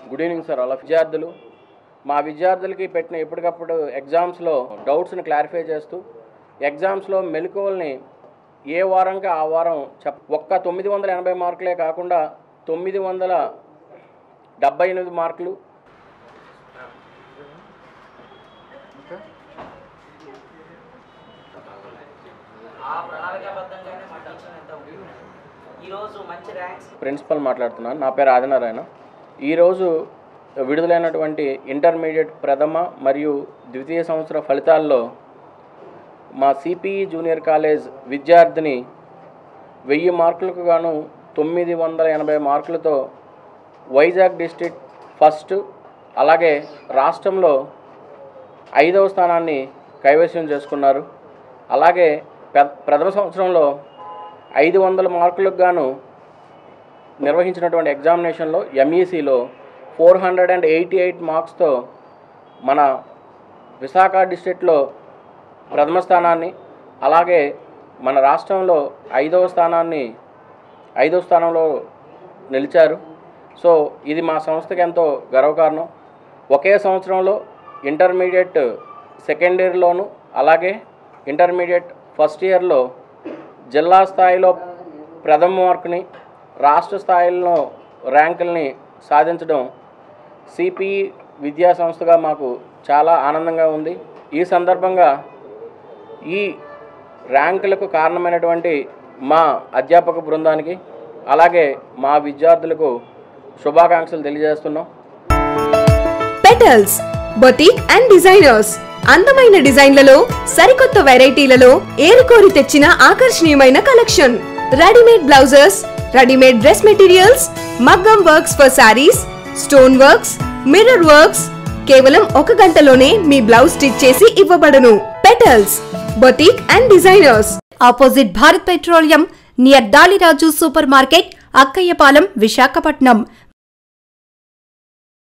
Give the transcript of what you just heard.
good evening sir అలా విద్యార్థులు మా విద్యార్థులకి పెట్టిన ఎప్పటికప్పుడు ఎగ్జామ్స్లో డౌట్స్ని క్లారిఫై చేస్తూ ఎగ్జామ్స్లో మెలకువల్ని ఏ వారంగా ఆ వారం చెప్ ఒక్క తొమ్మిది వందల ఎనభై మార్కులే కాకుండా తొమ్మిది వందల డెబ్బై ఎనిమిది మార్కులు ఆ ప్రణాళికాబద్ధంగానే మా టీచర్ ఎంత ఉంది ఈరోజు మంచి ర్యాంక్స్ ప్రిన్సిపల్ మాట్లాడుతున్నాను నా పేరు ఆదినారాయణ ఈరోజు విడుదలైనటువంటి ఇంటర్మీడియట్ ప్రథమ మరియు ద్వితీయ సంవత్సర ఫలితాల్లో మా సిపిఈ జూనియర్ కాలేజ్ విద్యార్థిని వెయ్యి మార్కులకు గాను తొమ్మిది వందల ఎనభై మార్కులతో వైజాగ్ డిస్ట్రిక్ట్ ఫస్ట్ అలాగే రాష్ట్రంలో ఐదవ స్థానాన్ని కైవసం చేసుకున్నారు అలాగే పె- ప్రథమ సంవత్సరంలో ఐదు వందల మార్కులకు గాను నిర్వహించినటువంటి ఎగ్జామినేషన్లో ఎంఈసిలో four hundred and eighty eight మార్క్స్తో మన విశాఖ డిస్ట్రిక్ట్లో ప్రథమ స్థానాన్ని అలాగే మన రాష్ట్రంలో ఐదవ స్థానాన్ని ఐదవ స్థానంలో నిలిచారు సో ఇది మా సంస్థకి ఎంతో గర్వకారణం ఒకే సంవత్సరంలో ఇంటర్మీడియట్ సెకండ్ ఇయర్లోను అలాగే ఇంటర్మీడియట్ ఫస్ట్ ఇయర్లో జిల్లా స్థాయిలో ప్రథమ మార్కుని రాష్ట్ర స్థాయిలో ర్యాంకుల్ని సాధించడం సిపిఈ విద్యా సంస్థగా మాకు చాలా ఆనందంగా ఉంది ఈ సందర్భంగా ఈ ర్యాంకులకు కారణమైనటువంటి మా అధ్యాపక బృందానికి అలాగే మా విద్యార్థులకు శుభాకాంక్షలు తెలియజేస్తున్నాం పెటల్స్ బొటిక్ అండ్ డిజైనర్స్ అందమైన డిజైన్లలో సరికొత్త వెరైటీలలో ఏరుకోరి తెచ్చిన ఆకర్షణీయమైన collection readymade blouses readymade dress materials మగ్గం works for sarees stone works mirror works కేవలం ఒక గంటలోనే మీ బ్లౌజ్ స్టిచ్ చేసి ఇవ్వబడును petals boutique and designers opposite Bharat petroleum near Daliraju super market Akkayyapalem Visakhapatnam